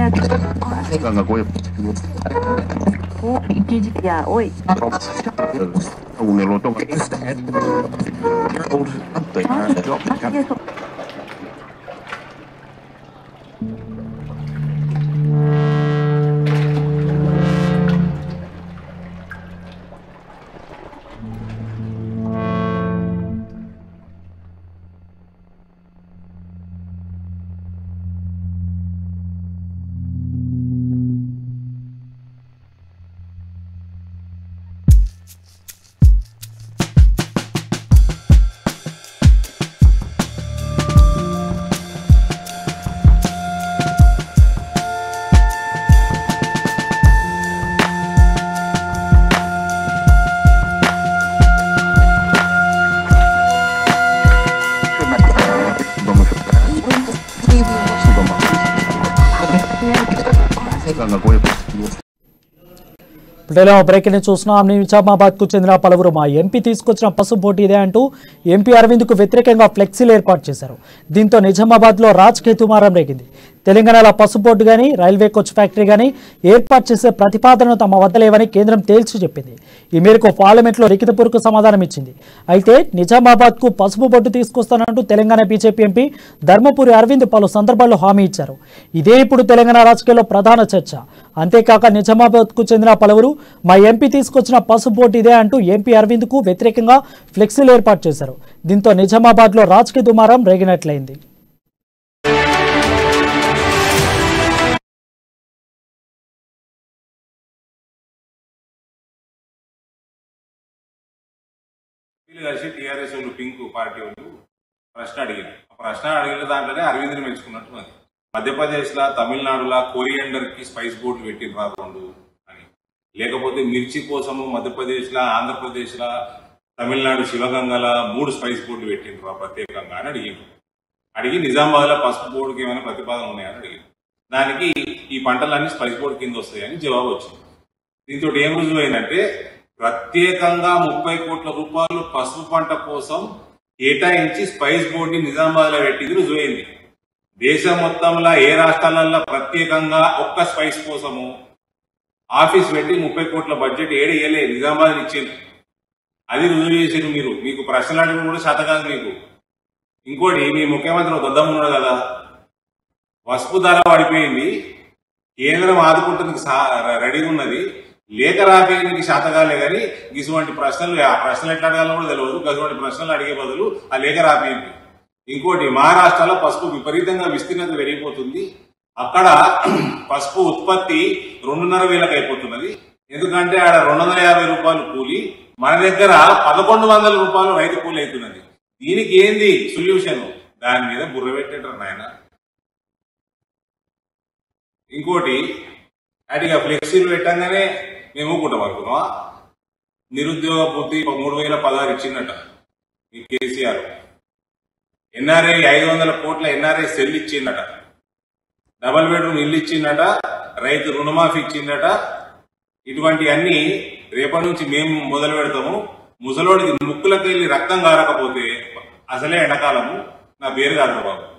なんかこういう、 お、一時や、おい。 un eroto que マジマジでそう。 なんかこういう、 ఇప్పుడేలా break ని చూస్తున్నాం నిజామాబాద్ కు చెందిన పలువురు మా ఎంపీ తీసుకొచ్చిన పసుపు పోటీ ఇదే అంటూ ఎంపీ అరవింద్ కు వ్యతిరేకంగా ఫ్లెక్సీలు ఏర్పాటు చేశారు దీంతో నిజామాబాద్ లో రాజకీయ దుమారం రేగింది తెలంగాణలో పసుపు బోర్డు గానీ రైల్వే కోచ్ ఫ్యాక్టరీ గానీ ఏర్పాటు చేసే ప్రతిపాదనలు తమ వద్ద లేవని కేంద్రం తేల్చి చెప్పింది ఈ మేరకు పార్లమెంట్లో లిఖితపూర్వక సమాధానం ఇచ్చింది అయితే నిజామాబాద్ కు పసుపు బొట్టు తీసుకొస్తానంటూ తెలంగాణ బీజేపీ ఎంపీ ధర్మపురి అరవింద్ పలు సందర్భాల్లో హామీ ఇచ్చారు ఇదే ఇప్పుడు తెలంగాణ రాజకీయాల్లో ప్రధాన చర్చ అంతేకాక నిజామాబాద్ కు చెందిన పలువురు మా ఎంపీ తీసుకొచ్చిన పసుపు బోర్డు ఇదే అంటూ ఎంపీ అరవింద్ కు వ్యతిరేకంగా ఫ్లెక్సీలు ఏర్పాటు చేశారు దీంతో నిజామాబాద్ లో రాజకీయ దుమారం రేగినట్లయింది వీళ్ళు కలిసి టీఆర్ఎస్ వాళ్ళు పింక్ పార్టీ వాళ్ళు ప్రశ్న అడిగారు ఆ ప్రశ్న అడిగిన దాంట్లోనే అరవింద్ని మెచ్చుకున్నట్టు మరి మధ్యప్రదేశ్ లా తమిళనాడులా కొరియండర్ కి స్పైస్ బోర్డు పెట్టి రాకుండా అని లేకపోతే మిర్చి కోసము మధ్యప్రదేశ్ లా ఆంధ్రప్రదేశ్ లా తమిళనాడు శివగంగల మూడు స్పైస్ బోర్డులు పెట్టిండ్రా ప్రత్యేకంగా అని అడిగారు అడిగి నిజామాబాద్ లో పసుపు బోర్డుకి ఏమైనా ప్రతిపాదన ఉన్నాయని అడిగారు దానికి ఈ పంటలన్నీ స్పైస్ బోర్డు కింద వస్తాయని జవాబు వచ్చింది దీంతో ఏం రుజువైందంటే ప్రత్యేకంగా ముప్పై కోట్ల రూపాయలు పసుపు పంట కోసం కేటాయించి స్పైస్ బోర్డు ని నిజామాబాద్ లో పెట్టింది రుజువైంది దేశం మొత్తంలో ఏ రాష్ట్రాలలో ప్రత్యేకంగా ఒక్క స్పైస్ కోసము ఆఫీస్ పెట్టి ముప్పై కోట్ల బడ్జెట్ ఏడు వేయలే నిజామాబాద్ ఇచ్చింది అది రుజువు చేసారు మీరు మీకు ప్రశ్నలు అడగడం కూడా శాత కాదు మీకు ఇంకోటి మీ ముఖ్యమంత్రి ఒక దద్దమ్మ ఉన్నాడు కదా పసుపు ధర పడిపోయింది కేంద్రం ఆదుకుంటుంది రెడీగా ఉన్నది లేఖ రాపేయడానికి శాతకాలే కానీ ఇటువంటి ప్రశ్నలు ఆ ప్రశ్నలు ఎట్లా అడగాలో కూడా తెలియదు అటువంటి ప్రశ్నలు అడిగే బదులు ఆ లేఖ రాపేయండి ఇంకోటి మహారాష్ట్రలో పసుపు విపరీతంగా విస్తీర్ణత పెరిగిపోతుంది అక్కడ పసుపు ఉత్పత్తి రెండున్నర వేలకు అయిపోతున్నది ఎందుకంటే ఆడ రెండు వందల యాభై రూపాయలు కూలి మన దగ్గర పదకొండు వందల రూపాయలు రైతు కూలి అవుతున్నది దీనికి ఏంది సొల్యూషన్ దాని మీద బుర్ర పెట్టేటారు నాయన ఇంకోటి అడిగా ఫ్లెక్సీలు పెట్టంగానే మేము ఊకుంటాం అనుకున్నావా నిరుద్యోగ పూర్తి మూడు వేల పదహారు ఇచ్చిందట ఈ కేసీఆర్ ఎన్ఆర్ఐ ఐదు వందల కోట్ల ఎన్ఆర్ఐ సెల్ ఇచ్చిందట డబల్ బెడ్రూమ్ ఇల్లు ఇచ్చిందట రైతు రుణమాఫీ ఇచ్చిందట ఇటువంటి అన్ని రేపటి నుంచి మేము మొదలు పెడతాము ముసలోడికి ముక్కులకు వెళ్ళి రక్తం కారకపోతే అసలే ఎండాకాలము నా పేరు కాదు బాబు